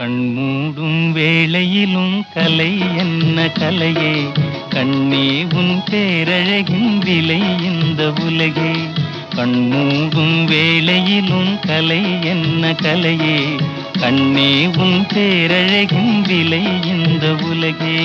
கண்மூடும் வேளையிலும் கலை என்ன கலையே கண்ணே உன் பேரழகின் விலை இந்த உலகே கண்மூடும் வேளையிலும் கலை என்ன கலையே கண்ணே உன் பேரழகின் விலை இந்த உலகே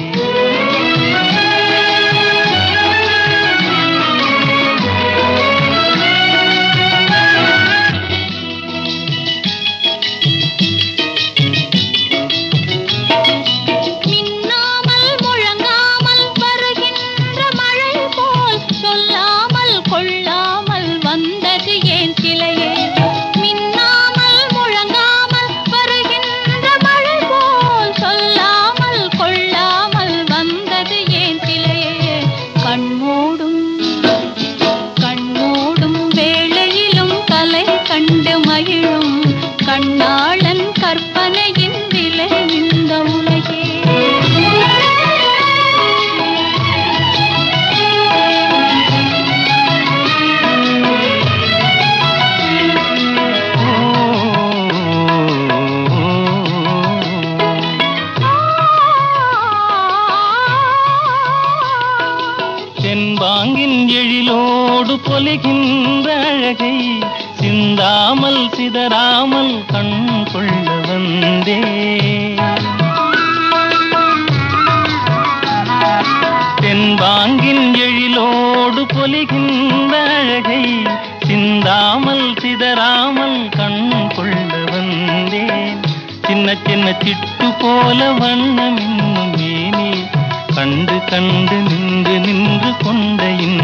மின்னாமல் முழங்காமல் வருகின்ற மழை போல் சொல்லாமல் கொள்ளாமல் வந்தது ஏன் சிலையே மின்னாமல் முழங்காமல் வருகின்ற மழை போல் சொல்லாமல் கொள்ளாமல் வந்தது ஏன் சிலையே கண்மூடும் கண்மூடும் வேளையிலும் கலை கண்டு மகிழும் கண்ணாளன் கற்பனையின் விலை இந்த உலகே தென்பாங்கின் எழிலோடு பொலிகின்ற அழகை சிந்தாமல் சிதறாமல் கண் கொள்ள வந்தே தென்பாங்கின் எழிலோடு பொலிகின்ற அழகை சிந்தாமல் சிதறாமல் கண் கொள்ள வந்தேன் சின்ன சின்ன சிட்டு போல வண்ணம் இன்னும் மேனி கண்டு கண்டு நின்று நின்று கொண்ட